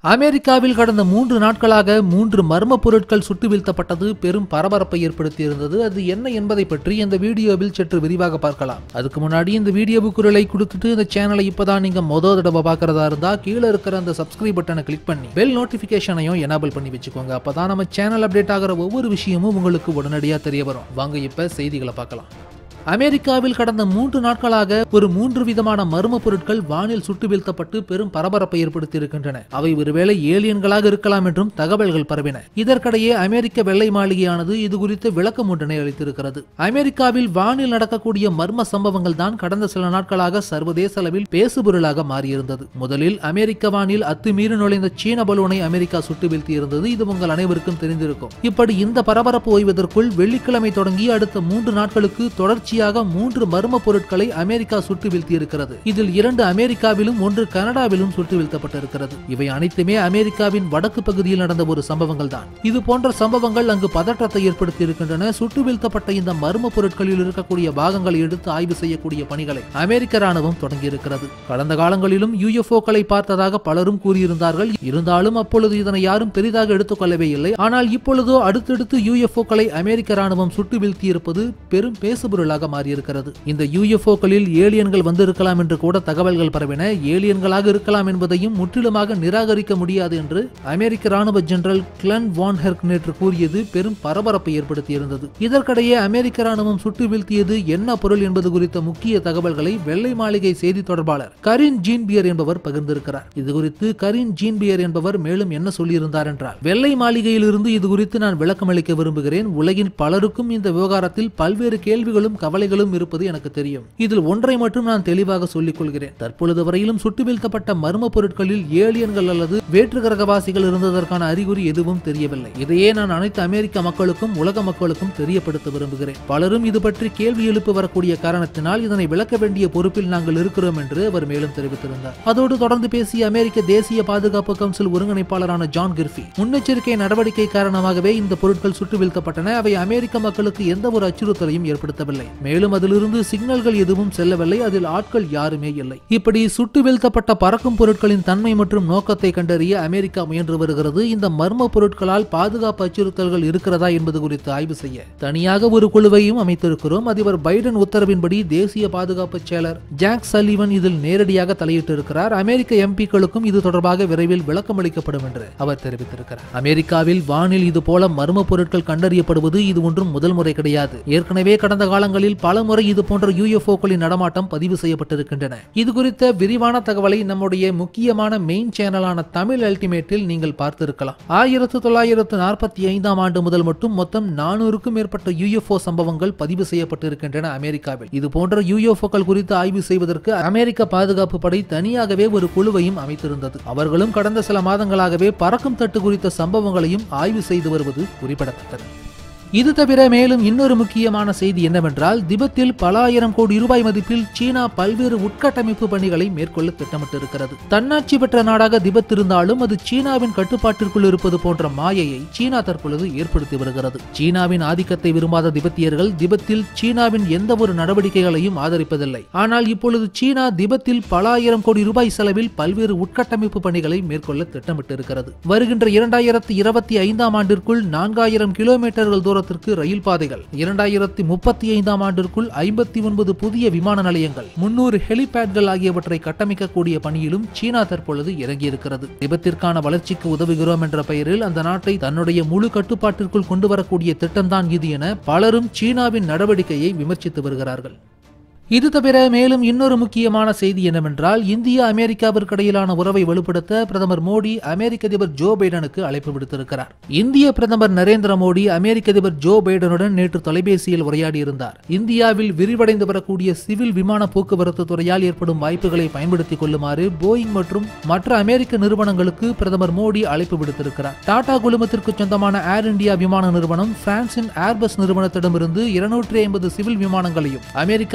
அமெரிக்காவில் கடந்த மூன்று நாட்களாக மூன்று மர்ம பொருட்கள் சுட்டு வீழ்த்தப்பட்டது பெரும் பரபரப்பை ஏற்படுத்தியிருந்தது அது என்ன என்பதை பற்றி இந்த வீடியோவில் சற்று விரிவாக பார்க்கலாம் அதுக்கு முன்னாடி இந்த வீடியோவுக்கு ஒரு லைக் கொடுத்துட்டு இந்த சேனலை இப்பதான் நீங்க மொதல் தடவை பார்க்கறதா இருந்தா கீழே இருக்கிற அந்த சப்ஸ்கிரைப் பட்டனை கிளிக் பண்ணி பெல் நோட்டிபிகேஷனையும் எனேபிள் பண்ணி வச்சுக்கோங்க அப்பதான் நம்ம சேனல் அப்டேட் ஆகிற ஒவ்வொரு விஷயமும் உங்களுக்கு உடனடியாக தெரிய வரும் வாங்க இப்ப செய்திகளை பார்க்கலாம் அமெரிக்காவில் கடந்த மூன்று நாட்களாக ஒரு மூன்று விதமான மர்ம பொருட்கள் வானில் சுட்டு வீழ்த்தப்பட்டு பெரும் பரபரப்பை ஏற்படுத்தி இருக்கின்றன அவை ஒருவேளை ஏலியன்களாக இருக்கலாம் என்றும் தகவல்கள் பரவின இதற்கிடையே அமெரிக்க வெள்ளை மாளிகையானது இது குறித்து விளக்கம் ஒன்றினை அளித்திருக்கிறது அமெரிக்காவில் வானில் நடக்கக்கூடிய மர்ம சம்பவங்கள் தான் கடந்த சில நாட்களாக சர்வதேச அளவில் பேசுபொருளாக மாறியிருந்தது முதலில் அமெரிக்க வானில் அத்துமீறி நுழைந்த சீன பலூனை அமெரிக்கா சுட்டு வீழ்த்தியிருந்தது இது உங்கள் அனைவருக்கும் தெரிந்திருக்கும் இப்படி இந்த பரபரப்பு ஓய்வதற்குள் வெள்ளிக்கிழமை தொடங்கி அடுத்த மூன்று நாட்களுக்கு தொடர்ச்சியாக மூன்று மர்ம பொருட்களை அமெரிக்கா சுட்டு வீழ்த்தியிருக்கிறது இதில் இரண்டு அமெரிக்காவிலும் ஒன்று கனடாவிலும் சுட்டு வீழ்த்தப்பட்டிருக்கிறது இவை அனைத்துமே அமெரிக்காவின் வடக்கு பகுதியில் நடந்த ஒரு சம்பவங்கள் தான் இது போன்ற சம்பவங்கள் அங்கு பதற்றத்தை ஏற்படுத்தி இருக்கின்றன சுட்டு வீழ்த்தப்பட்ட இந்த மர்ம பொருட்களில் இருக்கக்கூடிய பாகங்களை எடுத்து ஆய்வு செய்யக்கூடிய பணிகளை அமெரிக்க ராணுவம் தொடங்கியிருக்கிறது கடந்த காலங்களிலும் யூஎஃப்ஓக்களை பார்த்ததாக பலரும் கூறியிருந்தார்கள் இருந்தாலும் அப்பொழுது இதனை யாரும் பெரிதாக எடுத்துக்கொள்ளவே இல்லை ஆனால் இப்பொழுதோ அடுத்தடுத்து யூஎஃப்ஓக்களை அமெரிக்க ராணுவம் சுட்டு வீழ்த்தியிருப்பது பெரும் பேசுபொருளாக மாறியிருக்கிறது இந்த யூஎஃப்ஓக்களில் ஏலியன்கள் வந்திருக்கலாம் என்று கூட தகவல்கள் பரவின ஏலியன்களாக இருக்கலாம் என்பதையும் முற்றிலுமாக நிராகரிக்க முடியாது என்று அமெரிக்க ராணுவ ஜெனரல் கிளன் வான் ஹெர்க் நேற்று கூறியது பெரும் பரபரப்பை ஏற்படுத்தியிருந்தது இதற்கிடையே அமெரிக்க ராணுவம் சுட்டு வீழ்த்தியது என்ன பொருள் என்பது குறித்த முக்கிய தகவல்களை வெள்ளை மாளிகை செய்தி தொடர்பாளர் கரின் ஜீன்பியர் என்பவர் பகிர்ந்திருக்கிறார் இது குறித்து கரின் ஜீன்பியர் என்பவர் மேலும் என்ன சொல்லியிருந்தார் என்றால் வெள்ளை மாளிகையிலிருந்து இது குறித்து நான் விளக்கமளிக்க விரும்புகிறேன் உலகின் பலருக்கும் இந்த விவகாரத்தில் பல்வேறு கேள்விகளும் கவலைகளும் இருப்பது எனக்கு தெரியும் இதில் ஒன்றை மட்டும் நான் தெளிவாக சொல்லிக் கொள்கிறேன் தற்பொழுது வரையிலும் சுட்டு வீழ்த்தப்பட்ட மர்ம பொருட்களில் ஏலியன்கள் அல்லது வேற்று கிரகவாசிகள் இருந்ததற்கான அறிகுறி எதுவும் தெரியவில்லை இதையே நான் அனைத்து அமெரிக்க மக்களுக்கும் உலக மக்களுக்கும் தெரியப்படுத்த விரும்புகிறேன் பலரும் இது பற்றி கேள்வி எழுப்பி வரக்கூடிய காரணத்தினால் இதனை விளக்க வேண்டிய பொறுப்பில் நாங்கள் இருக்கிறோம் என்று அவர் மேலும் தெரிவித்திருந்தார் அதோடு தொடர்ந்து பேசிய அமெரிக்க தேசிய பாதுகாப்பு கவுன்சில் ஒருங்கிணைப்பாளரான ஜான் கிர்ஃபி முன்னெச்சரிக்கை நடவடிக்கை காரணமாகவே இந்த பொருட்கள் சுட்டு வீழ்த்தப்பட்டன அவை அமெரிக்க மக்களுக்கு எந்த ஒரு அச்சுறுத்தலையும் ஏற்படுத்தவில்லை மேலும் அதிலிருந்து சிக்னல்கள் எதுவும் செல்லவில்லை அதில் ஆட்கள் யாருமே இல்லை இப்படி சுட்டு வீழ்த்தப்பட்ட பறக்கும் பொருட்களின் தன்மை மற்றும் நோக்கத்தை கண்டறிய அமெரிக்கா முயன்று வருகிறது இந்த மர்ம பொருட்களால் பாதுகாப்பு அச்சுறுத்தல்கள் இருக்கிறதா என்பது குறித்து ஆய்வு செய்ய தனியாக ஒரு குழுவையும் அமைத்திருக்கிறோம் அதிபர் பைடன் உத்தரவின்படி தேசிய பாதுகாப்பு செயலர் ஜாக் சல்லிவன் இதில் நேரடியாக தலையிட்டிருக்கிறார் அமெரிக்க எம்பிக்களுக்கும் இது தொடர்பாக விரைவில் விளக்கம் அளிக்கப்படும் என்று அவர் தெரிவித்திருக்கிறார் அமெரிக்காவில் வானில் இது போல மர்ம பொருட்கள் கண்டறியப்படுவது இது ஒன்றும் முதல் முறை கிடையாது ஏற்கனவே கடந்த காலங்களில் பல முறை இது போன்ற யூஎஃப்ஓக்களின் நடமாட்டம் பதிவு செய்யப்பட்டிருக்கின்றன இது குறித்த விரிவான தகவலை நம்முடைய முக்கியமான மெயின் சேனலான தமிழ் அல்டிமேட்டில் நீங்கள் பார்த்திருக்கலாம் ஆயிரத்து தொள்ளாயிரத்து நாற்பத்தி ஐந்தாம் ஆண்டு முதல் மட்டும் மொத்தம் நானூறுக்கும் மேற்பட்ட யூஎஃப்ஓ சம்பவங்கள் பதிவு செய்யப்பட்டிருக்கின்றன அமெரிக்காவில் இது போன்ற யூஎஃப்ஓக்கள் குறித்து ஆய்வு செய்வதற்கு அமெரிக்க பாதுகாப்பு படை தனியாகவே ஒரு குழுவையும் அமைத்திருந்தது அவர்களும் கடந்த சில மாதங்களாகவே பறக்கும் தட்டு குறித்த சம்பவங்களையும் ஆய்வு செய்து வருவது குறிப்பிடத்தக்கது இது தவிர மேலும் இன்னொரு முக்கியமான செய்தி என்னவென்றால் திபெத்தில் பல ஆயிரம் கோடி ரூபாய் மதிப்பில் சீனா பல்வேறு உட்கட்டமைப்பு பணிகளை மேற்கொள்ள திட்டமிட்டிருக்கிறது தன்னாட்சி பெற்ற நாடாக திபெத் இருந்தாலும் அது சீனாவின் கட்டுப்பாட்டிற்குள் இருப்பது போன்ற மாயையை சீனா தற்பொழுது ஏற்படுத்தி வருகிறது சீனாவின் ஆதிக்கத்தை விரும்பாத திபெத்தியர்கள் திபெத்தில் சீனாவின் எந்த ஒரு நடவடிக்கைகளையும் ஆதரிப்பதில்லை ஆனால் இப்பொழுது சீனா திபெத்தில் பல ஆயிரம் கோடி ரூபாய் செலவில் பல்வேறு உட்கட்டமைப்பு பணிகளை மேற்கொள்ள திட்டமிட்டிருக்கிறது வருகின்ற இரண்டாயிரத்தி இருபத்தி ஐந்தாம் ஆண்டிற்குள் நான்காயிரம் கிலோமீட்டர்கள் தூரம் தூரத்திற்கு ரயில் பாதைகள் இரண்டாயிரத்தி முப்பத்தி ஐந்தாம் ஆண்டிற்குள் ஐம்பத்தி ஒன்பது புதிய விமான நிலையங்கள் முன்னூறு ஹெலிபேட்கள் ஆகியவற்றை கட்டமைக்கக்கூடிய பணியிலும் சீனா தற்பொழுது இறங்கியிருக்கிறது திபெத்திற்கான வளர்ச்சிக்கு உதவுகிறோம் என்ற பெயரில் அந்த நாட்டை தன்னுடைய முழு கட்டுப்பாட்டிற்குள் கொண்டு வரக்கூடிய திட்டம்தான் இது என பலரும் சீனாவின் நடவடிக்கையை விமர்சித்து வருகிறார்கள் இது தவிர மேலும் இன்னொரு முக்கியமான செய்தி என்னவென்றால் இந்தியா அமெரிக்காவிற்கு இடையிலான உறவை வலுப்படுத்த பிரதமர் மோடி அமெரிக்க அதிபர் ஜோ பைடனுக்கு அழைப்பு விடுத்திருக்கிறார் இந்திய பிரதமர் நரேந்திர மோடி அமெரிக்க அதிபர் ஜோ பைடனுடன் நேற்று தொலைபேசியில் உரையாடியிருந்தார் இந்தியாவில் விரிவடைந்து வரக்கூடிய சிவில் விமான போக்குவரத்து துறையால் ஏற்படும் வாய்ப்புகளை பயன்படுத்திக் கொள்ளுமாறு போயிங் மற்றும் மற்ற அமெரிக்க நிறுவனங்களுக்கு பிரதமர் மோடி அழைப்பு விடுத்திருக்கிறார் டாடா குழுமத்திற்கு சொந்தமான ஏர் இந்தியா விமான நிறுவனம் பிரான்சின் ஏர்பஸ் நிறுவனத்திடமிருந்து இருநூற்றி ஐம்பது சிவில் விமானங்களையும் அமெரிக்காவின்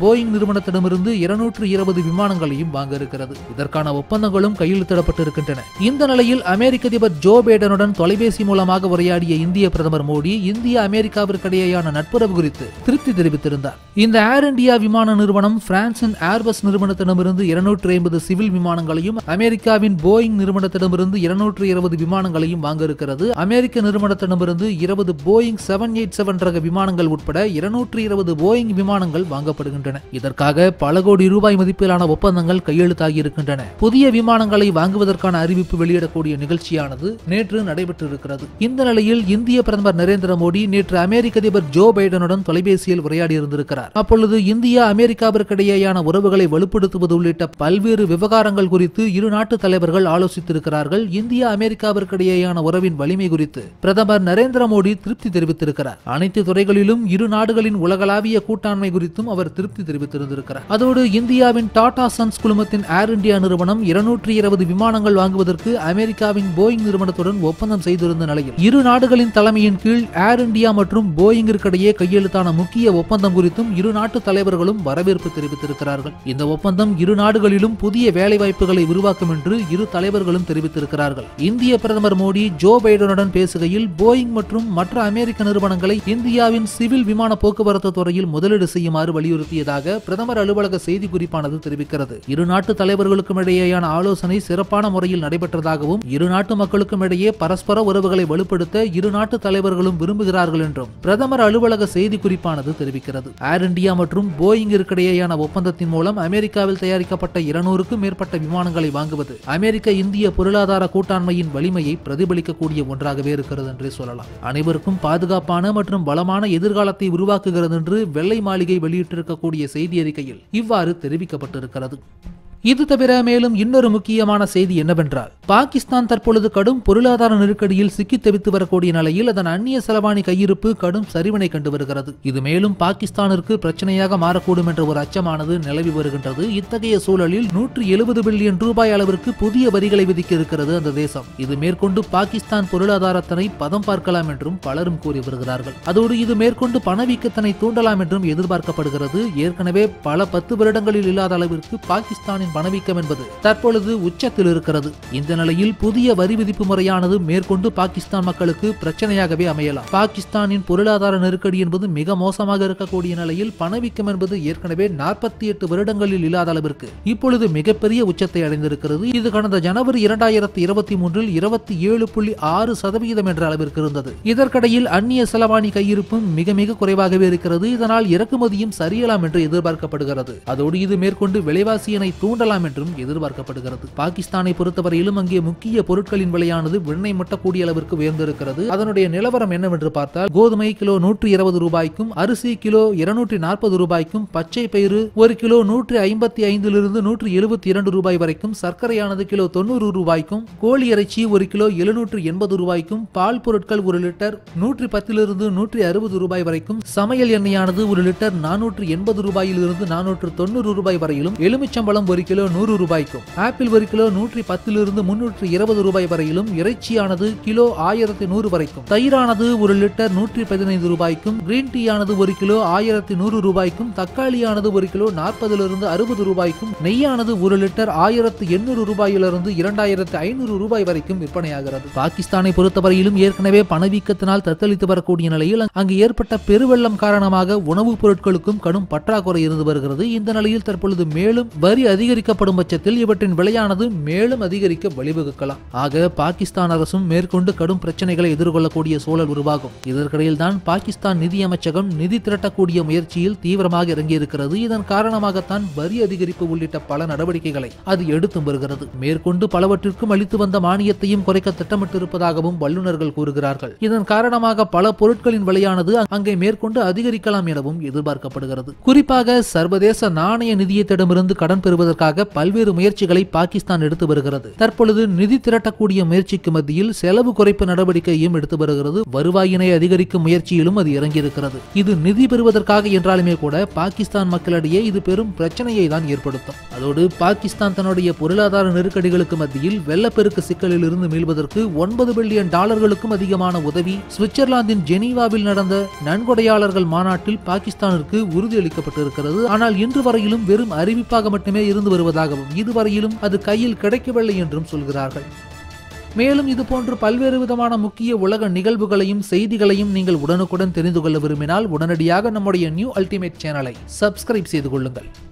போயிங் நிறுவனத்திடமிருந்து இருநூற்று இருபது விமானங்களையும் வாங்க இருக்கிறது இதற்கான ஒப்பந்தங்களும் கையெழுத்திடப்பட்டிருக்கின்றன இந்த நிலையில் அமெரிக்க அதிபர் ஜோ பைடனுடன் தொலைபேசி மூலமாக உரையாடிய இந்திய பிரதமர் மோடி இந்திய அமெரிக்காவிற்கிடையேயான நட்புறவு குறித்து திருப்தி தெரிவித்திருந்தார் இந்த ஏர் இந்தியா விமான நிறுவனம் பிரான்சின் ஏர்பஸ் நிறுவனத்திடமிருந்து இருநூற்று ஐம்பது சிவில் விமானங்களையும் அமெரிக்காவின் போயிங் நிறுவனத்திடமிருந்து இருநூற்று இருபது விமானங்களையும் வாங்க இருக்கிறது அமெரிக்க நிறுவனத்திடமிருந்து இருபது போயிங் செவன் எயிட் செவன் ரக விமானங்கள் உட்பட இருநூற்று இருபது போயிங் விமானங்கள் வாங்கப்படுகின்றன இதற்காக பல கோடி ரூபாய் மதிப்பிலான ஒப்பந்தங்கள் கையெழுத்தாகி இருக்கின்றன புதிய விமானங்களை வாங்குவதற்கான அறிவிப்பு வெளியிடக்கூடிய நிகழ்ச்சியானது நேற்று நடைபெற்றிருக்கிறது இந்த நிலையில் இந்திய பிரதமர் நரேந்திர மோடி நேற்று அமெரிக்க அதிபர் ஜோ பைடனுடன் தொலைபேசியில் உரையாடி இருந்திருக்கிறார் அப்பொழுது இந்தியா அமெரிக்காவிற்கிடையேயான உறவுகளை வலுப்படுத்துவது உள்ளிட்ட பல்வேறு விவகாரங்கள் குறித்து இரு நாட்டு தலைவர்கள் ஆலோசித்திருக்கிறார்கள் இந்தியா அமெரிக்காவிற்கிடையேயான உறவின் வலிமை குறித்து பிரதமர் நரேந்திர மோடி திருப்தி தெரிவித்திருக்கிறார் அனைத்து துறைகளிலும் இரு நாடுகளின் உலகளாவிய கூட்டாண்மை குறித்தும் அவர் திருப்தி தெரிவித்திருந்திருக்கிறார் அதோடு இந்தியாவின் டாடா சன்ஸ் குழுமத்தின் ஏர் இந்தியா நிறுவனம் இருநூற்றி இருபது விமானங்கள் வாங்குவதற்கு அமெரிக்காவின் போயிங் நிறுவனத்துடன் ஒப்பந்தம் செய்திருந்த நிலையில் இரு நாடுகளின் தலைமையின் கீழ் ஏர் இந்தியா மற்றும் போயிங்கிற்கிடையே கையெழுத்தான முக்கிய ஒப்பந்தம் குறித்தும் இரு நாட்டு தலைவர்களும் வரவேற்பு தெரிவித்திருக்கிறார்கள் இந்த ஒப்பந்தம் இரு நாடுகளிலும் புதிய வேலைவாய்ப்புகளை உருவாக்கும் என்று இரு தலைவர்களும் தெரிவித்திருக்கிறார்கள் இந்திய பிரதமர் மோடி ஜோ பைடனுடன் பேசுகையில் போயிங் மற்றும் மற்ற அமெரிக்க நிறுவனங்களை இந்தியாவின் சிவில் விமான போக்குவரத்து துறையில் முதலீடு செய்யுமாறு வலியுறுத்தியதாக பிரதமர் அலுவலக செய்தி குறிப்பானது தெரிவிக்கிறது இரு நாட்டு தலைவர்களுக்கும் இடையேயான ஆலோசனை சிறப்பான முறையில் நடைபெற்றதாகவும் இரு நாட்டு மக்களுக்கும் இடையே பரஸ்பர உறவுகளை வலுப்படுத்த இரு நாட்டு தலைவர்களும் விரும்புகிறார்கள் என்றும் பிரதமர் அலுவலக செய்தி குறிப்பானது தெரிவிக்கிறது ஏர் இந்தியா மற்றும் போயிங்கிற்கிடையேயான ஒப்பந்தத்தின் மூலம் அமெரிக்காவில் தயாரிக்கப்பட்ட இருநூறுக்கும் மேற்பட்ட விமானங்களை வாங்குவது அமெரிக்க இந்திய பொருளாதார கூட்டாண்மையின் வலிமையை பிரதிபலிக்கக்கூடிய ஒன்றாகவே இருக்கிறது என்றே சொல்லலாம் அனைவருக்கும் பாதுகாப்பான மற்றும் வளமான எதிர்காலத்தை உருவாக்குகிறது என்று வெள்ளை மாளிகை வெளியிட்டிருக்கக்கூடிய செய்தி அறிக்கையில் இவ்வாறு தெரிவிக்கப்பட்டிருக்கிறது இது தவிர மேலும் இன்னொரு முக்கியமான செய்தி என்னவென்றால் பாகிஸ்தான் தற்பொழுது கடும் பொருளாதார நெருக்கடியில் சிக்கி தவித்து வரக்கூடிய நிலையில் அதன் அந்நிய செலவாணி கையிருப்பு கடும் சரிவினை கண்டு வருகிறது இது மேலும் பாகிஸ்தானிற்கு பிரச்சனையாக மாறக்கூடும் என்ற ஒரு அச்சமானது நிலவி வருகின்றது இத்தகைய சூழலில் நூற்றி எழுபது பில்லியன் ரூபாய் அளவிற்கு புதிய வரிகளை விதிக்க இருக்கிறது அந்த தேசம் இது மேற்கொண்டு பாகிஸ்தான் பொருளாதாரத்தினை பதம் பார்க்கலாம் என்றும் பலரும் கூறி வருகிறார்கள் அதோடு இது மேற்கொண்டு பணவீக்கத்தினை தூண்டலாம் என்றும் எதிர்பார்க்கப்படுகிறது ஏற்கனவே பல பத்து வருடங்களில் இல்லாத அளவிற்கு பாகிஸ்தானின் பணவீக்கம் என்பது தற்பொழுது உச்சத்தில் இருக்கிறது இந்த நிலையில் புதிய வரி விதிப்பு முறையானது மேற்கொண்டு பாகிஸ்தான் மக்களுக்கு பிரச்சனையாகவே அமையலாம் பாகிஸ்தானின் பொருளாதார நெருக்கடி என்பது மிக மோசமாக இருக்கக்கூடிய நிலையில் பணவீக்கம் என்பது ஏற்கனவே நாற்பத்தி எட்டு வருடங்களில் இல்லாத அளவிற்கு இப்பொழுது மிகப்பெரிய உச்சத்தை அடைந்திருக்கிறது இது கடந்த ஜனவரி இரண்டாயிரத்தி இருபத்தி மூன்றில் இருபத்தி ஏழு புள்ளி ஆறு சதவிகிதம் என்ற அளவிற்கு இருந்தது இதற்கிடையில் அந்நிய செலவாணி கையிருப்பும் மிக மிக குறைவாகவே இருக்கிறது இதனால் இறக்குமதியும் சரியலாம் என்று எதிர்பார்க்கப்படுகிறது அதோடு இது மேற்கொண்டு விலைவாசியினை தூண்டலாம் என்றும் எதிர்பார்க்கப்படுகிறது பாகிஸ்தானை பொறுத்தவரையிலும் அங்கே முக்கிய பொருட்களின் விலையானது விண்ணை முட்டக்கூடிய அளவிற்கு உயர்ந்திருக்கிறது அதனுடைய நிலவரம் என்னவென்று பார்த்தால் கோதுமை கிலோ நூற்றி இருபது ரூபாய்க்கும் அரிசி கிலோ இருநூற்றி நாற்பது ரூபாய்க்கும் பச்சை பயிறு ஒரு கிலோ நூற்றி ஐம்பத்தி ஐந்திலிருந்து நூற்றி எழுபத்தி இரண்டு ரூபாய் வரைக்கும் சர்க்கரையானது கிலோ தொண்ணூறு ரூபாய்க்கும் கோழி இறைச்சி ஒரு கிலோ எழுநூற்று எண்பது ரூபாய்க்கும் பால் பொருட்கள் ஒரு லிட்டர் நூற்றி பத்திலிருந்து நூற்றி அறுபது ரூபாய் வரைக்கும் சமையல் எண்ணெயானது ஒரு லிட்டர் நானூற்று எண்பது ரூபாயிலிருந்து நானூற்று தொண்ணூறு ரூபாய் வரையிலும் எலுமிச்சம்பழம் ஒரு கிலோ நூறு ரூபாய்க்கும் ஆப்பிள் ஒரு கிலோ நூற்றி பத்திலிருந்து முன்னூற்று இருபது ரூபாய் வரையிலும் இறைச்சியானது கிலோ ஆயிரத்தி நூறு வரைக்கும் தயிரானது ஒரு லிட்டர் நூற்றி பதினைந்து ரூபாய்க்கும் கிரீன் டீ ஆனது ஒரு கிலோ ஆயிரத்தி நூறு ரூபாய்க்கும் தக்காளியானது ஒரு கிலோ நாற்பதிலிருந்து அறுபது ரூபாய்க்கும் நெய்யானது ஒரு லிட்டர் ஆயிரத்து எண்ணூறு ரூபாயிலிருந்து இரண்டாயிரத்து ஐநூறு ரூபாய் வரைக்கும் விற்பனையாகிறது பாகிஸ்தானை பொறுத்தவரையிலும் ஏற்கனவே பணவீக்கத்தினால் தத்தளித்து வரக்கூடிய நிலையில் அங்கு ஏற்பட்ட பெருவெள்ளம் காரணமாக உணவுப் பொருட்களுக்கும் கடும் பற்றாக்குறை இருந்து வருகிறது இந்த நிலையில் தற்பொழுது மேலும் வரி அதிகரிக்கப்படும் பட்சத்தில் இவற்றின் விலையானது மேலும் அதிகரிக்க வழிவகுக்கலாம் ஆக பாகிஸ்தான் அரசும் மேற்கொண்டு கடும் பிரச்சனைகளை எதிர்கொள்ளக்கூடிய சூழல் உருவாகும் இதற்கிடையில் தான் பாகிஸ்தான் நிதி அமைச்சகம் நிதி திரட்டக்கூடிய முயற்சியில் தீவிரமாக இறங்கியிருக்கிறது இதன் காரணமாகத்தான் வரி அதிகரிப்பு உள்ளிட்ட பல நடவடிக்கைகளை அது எடுத்து வருகிறது மேற்கொண்டு பலவற்றிற்கும் அளித்து வந்த மானியத்தையும் குறைக்க திட்டமிட்டிருப்பதாகவும் வல்லுநர்கள் கூறுகிறார்கள் இதன் காரணமாக பல பொருட்களின் விலையானது அங்கே மேற்கொண்டு அதிகரிக்கலாம் எனவும் எதிர்பார்க்கப்படுகிறது குறிப்பாக சர்வதேச நாணய நிதியத்திடமிருந்து கடன் பெறுவதற்காக வருவதற்காக பல்வேறு முயற்சிகளை பாகிஸ்தான் எடுத்து வருகிறது தற்பொழுது நிதி திரட்டக்கூடிய முயற்சிக்கு மத்தியில் செலவு குறைப்பு நடவடிக்கையும் எடுத்து வருகிறது வருவாயினை அதிகரிக்கும் முயற்சியிலும் அது இறங்கியிருக்கிறது இது நிதி பெறுவதற்காக என்றாலுமே கூட பாகிஸ்தான் மக்களிடையே இது பெரும் பிரச்சனையை தான் ஏற்படுத்தும் அதோடு பாகிஸ்தான் தன்னுடைய பொருளாதார நெருக்கடிகளுக்கு மத்தியில் வெள்ளப்பெருக்கு சிக்கலில் இருந்து மீள்வதற்கு ஒன்பது பில்லியன் டாலர்களுக்கும் அதிகமான உதவி சுவிட்சர்லாந்தின் ஜெனீவாவில் நடந்த நன்கொடையாளர்கள் மாநாட்டில் பாகிஸ்தானிற்கு உறுதியளிக்கப்பட்டிருக்கிறது ஆனால் இன்று வரையிலும் வெறும் அறிவிப்பாக மட்டுமே இருந்து வருவதாகவும் இதுவரையிலும் அது கையில் கிடைக்கவில்லை என்றும் சொல்கிறார்கள் மேலும் இது போன்று பல்வேறு விதமான முக்கிய உலக நிகழ்வுகளையும் செய்திகளையும் நீங்கள் உடனுக்குடன் தெரிந்து கொள்ள விரும்பினால் உடனடியாக நம்முடைய நியூ அல்டிமேட் சேனலை சப்ஸ்கிரைப் செய்து கொள்ளுங்கள்